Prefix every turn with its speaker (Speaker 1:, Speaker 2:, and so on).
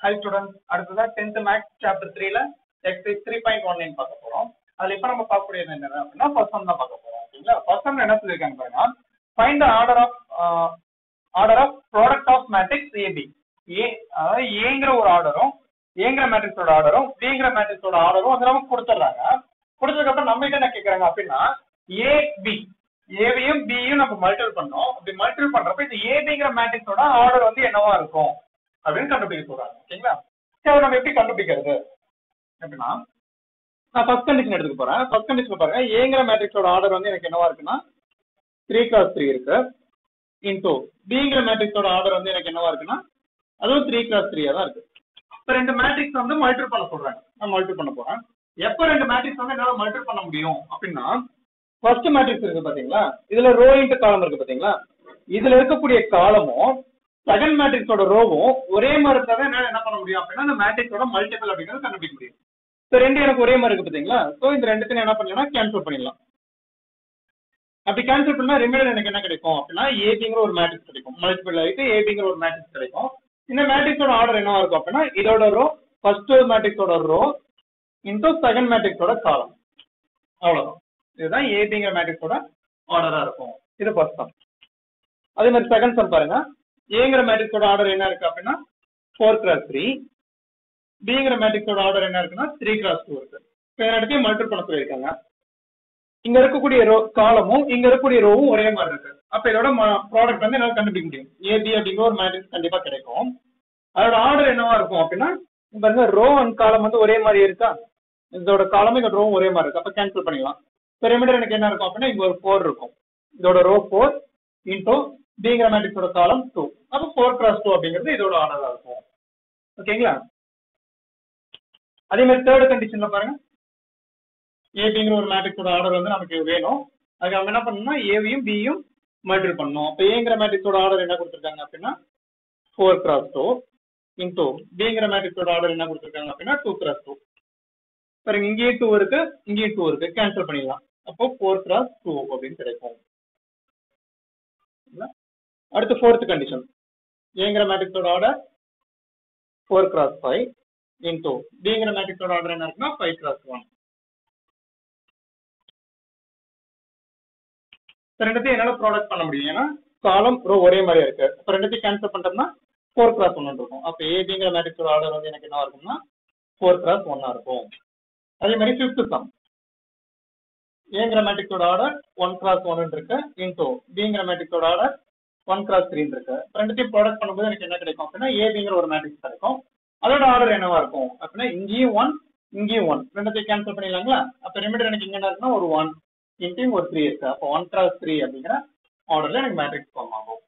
Speaker 1: high students அடுத்ததா tenth maths chapter த்ரீல exercise three point one nine பார்க்க போறோம் அதுல இப்ப நம்ம பார்க்கக்கூடியது என்ன அப்படின்னா ஃபர்ஸ்ட் சம் தான் பார்க்க போறோம் ஓகேங்களா ஃபர்ஸ்ட் சம் என்ன சொல்லியிருக்காங்க பாருங்க find the order of order of product of matrix AB A அதாவது ஏங்கிற ஒரு ஆர்டரும் ஏங்கிற மேட்ரிக்ஸோட ஆர்டரும் பிங்கிற மேட்ரிக்ஸோட ஆர்டரும் வந்து நமக்கு கொடுத்துட்றாங்க கொடுத்ததுக்கு அப்புறம் நம்ம கிட்ட என்ன கேக்குறாங்க அப்படின்னா ஏ பி ஏவையும் பியும் நம்ம மல்டிபிள் பண்ணோம் அப்படி மல்டிபிள் பண்றப்ப இந்த ஏபிங்கிற மேட்ரிக்ஸோட ஆர்டர் வந்து என்னவா இருக்கும் அப்படின்னு கண்டுபிடிக்க சொல்றாங்க ஓகேங்களா சரி அதை நம்ம எப்படி கண்டுபிடிக்கிறது அப்படின்னா நான் ஃபர்ஸ்ட் கண்டிஷன் எடுத்துக்க போறேன் ஃபர்ஸ்ட் கண்டிஷன் பாருங்க ஏங்கிற மேட்ரிக்ஸோட ஆர்டர் வந்து எனக்கு என்னவா இருக்குன்னா த்ரீ கிளாஸ் த்ரீ இருக்கு இன்டூ பிங்கிற மேட்ரிக்ஸோட ஆர்டர் வந்து எனக்கு என்னவா இருக்குன்னா அதுவும் த்ரீ கிளாஸ் த்ரீயா தான் இருக்கு இப்போ ரெண்டு மேட்ரிக்ஸ் வந்து மல்டிபிள் பண்ண சொல்றாங்க நான் மல்டிபிள் பண்ண போறேன் எப்போ ரெண்டு மேட்ரிக்ஸ் வந்து என்னால மல்டிபிள் பண்ண முடியும் அப்படின்னா ஃபர்ஸ்ட் மேட்ரிக்ஸ் இருக்கு பாத்தீங்களா இதுல ரோ இன்ட்டு காலம் இருக்கு பாத்தீங்களா இதுல இருக்கக்கூடிய காலமும் செகண்ட் மேட்ரிக்ஸோட ரோவும் ஒரே மாதிரி இருந்தா தான் என்னால என்ன பண்ண முடியும் அப்படின்னா அந்த மேட்ரிக்ஸோட மல்டிபிள் அப்படிங்கறது கண்டுபிடிக்க முடியும் இப்போ ரெண்டு எனக்கு ஒரே மாதிரி இருக்கு பாத்தீங்களா ஸோ இந்த ரெண்டுத்தையும் என்ன பண்ணலாம் கேன்சல் பண்ணிடலாம் அப்படி கேன்சல் பண்ணா ரிமைண்டர் எனக்கு என்ன கிடைக்கும் அப்படின்னா ஏபிங்கிற ஒரு மேட்ரிக்ஸ் கிடைக்கும் மல்டிபிள் ஆயிட்டு ஏபிங்கிற ஒரு மேட்ரிக்ஸ் கிடைக்கும் இந்த மேட்ரிக்ஸோட ஆர்டர் என்னவா இருக்கும் அப்படின்னா இதோட ரோ ஃபர்ஸ்ட் மேட்ரிக்ஸோட ரோ இன்டூ செகண்ட் மேட்ரிக்ஸோட காலம் அவ்வளவுதான் இதுதான் ஏபிங்கிற மேட்ரிக்ஸோட ஆர்டரா இருக்கும் இது ஃபர்ஸ்ட் சம் அதே மாதிரி செகண்ட் சம் பாருங்க ஏங்கிற மேட்ரிக்ஸோட ஆர்டர் என்ன இருக்கு அப்படின்னா ஃபோர் கிராஸ் த்ரீ பிங்கிற மேட்ரிக்ஸோட ஆர்டர் என்ன இருக்குன்னா த்ரீ கிராஸ் டூ இருக்கு இப்போ இடத்தையும் மல்டிபிள் பண்ண சொல்லியிருக்காங்க இங்க இருக்கக்கூடிய ரோ காலமும் இங்க இருக்கக்கூடிய ரோவும் ஒரே மாதிரி இருக்கு அப்ப இதோட ப்ராடக்ட் வந்து என்னால கண்டுபிடிக்க முடியும் ஏபி அப்படிங்கிற ஒரு மேட்ரிக்ஸ் கண்டிப்பா கிடைக்கும் அதோட ஆர்டர் என்னவா இருக்கும் அப்படின்னா பாருங்க ரோ அண்ட் காலம் வந்து ஒரே மாதிரி இருக்கா இதோட காலமும் இதோட ரோவும் ஒரே மாதிரி இருக்கு அப்ப கேன்சல் பண்ணிடலாம் இப்போ ரிமைண்டர் எனக்கு என்ன இருக்கும் அப்படின்னா இங்க ஒரு ஃபோர் இருக்கும் இதோட ரோ ஃபோர் இன்டூ பிங்கிற மேட்ரிக்ஸோட காலம் டூ அப்போ ஃபோர் கிராஸ் டூ அப்படிங்கிறது இதோட ஆர்டரா இருக்கும் ஓகேங்களா அதே மாதிரி தேர்ட் கண்டிஷன்ல பாருங்க ஏபிங்கிற ஒரு மேட்ரிக்ஸோட ஆர்டர் வந்து நமக்கு வேணும் அதுக்கு அவங்க என்ன பண்ணணும்னா ஏவையும் பியும் மல்டிபிள் பண்ணணும் அப்போ ஏங்கிற மேட்ரிக்ஸோட ஆர்டர் என்ன கொடுத்துருக்காங்க அப்படின்னா ஃபோர் கிராஸ் டூ இன்டூ பிங்கிற மேட்ரிக்ஸோட ஆர்டர் என்ன கொடுத்துருக்காங்க அப்படின்னா டூ கிராஸ் டூ பாருங்க இங்கேயும் டூ இருக்கு இங்கேயும் டூ இருக்கு கேன்சல் பண்ணிடலாம் அப்போ ஃபோர் கிராஸ் டூ அப்படின்னு கிடைக்கும் அடுத்து ஃபோர்த் கண்டிஷன் ஏங்கிற மேட்ரிக்ஸோட order four cross five into பிங்கிற மேட்ரிக்ஸோட ஆர்டர் என்ன இருக்குன்னா ஃபைவ் கிராஸ் ஒன் ரெண்டுத்தையும் என்னால ப்ராடக்ட் பண்ண முடியும் ஏன்னா காலம் ரோ ஒரே மாதிரியா இருக்கு இப்போ ரெண்டுத்தையும் கேன்சல் பண்ணிட்டோம்னா ஃபோர் கிராஸ் ஒன் இருக்கும் அப்போ ஏபிங்கிற மேட்ரிக்ஸோட ஆர்டர் வந்து எனக்கு என்ன இருக்கும்னா ஃபோர் கிராஸ் ஒன்னா இருக்கும் அதே மாதிரி ஃபிஃப்த் சம் ஏங்கிற மேட்ரிக்ஸோட ஆர்டர் ஒன் கிராஸ் ஒன் இருக்கு இன்டூ பிங்கிற மேட்ரிக்ஸோட ஆர்டர் ஒன் கிராஸ் த்ரீன்னு இருக்கு ரெண்டுத்தையும் ப்ராடக்ட் பண்ணும்போது எனக்கு என்ன கிடைக்கும் அப்படின்னா ஏபிங்கிற ஒரு மேட்ரிக்ஸ் கிடைக்கும் அதோட ஆர்டர் என்னவா இருக்கும் அப்படின்னா இங்கேயும் ஒன் இங்கேயும் ஒன் ரெண்டுத்தையும் கேன்சல் பண்ணிடலாங்களா அப்போ ரிமைண்டர் எனக்கு இங்க என்ன இருக்குன்னா ஒரு ஒன் இன்டையும் ஒரு த்ரீ இருக்கு அப்போ ஒன் கிராஸ் த்ரீ அப்படிங்கிற ஆர்டர்ல எனக்கு மேட்ரிக்ஸ் ஃபார்ம் ஆகும்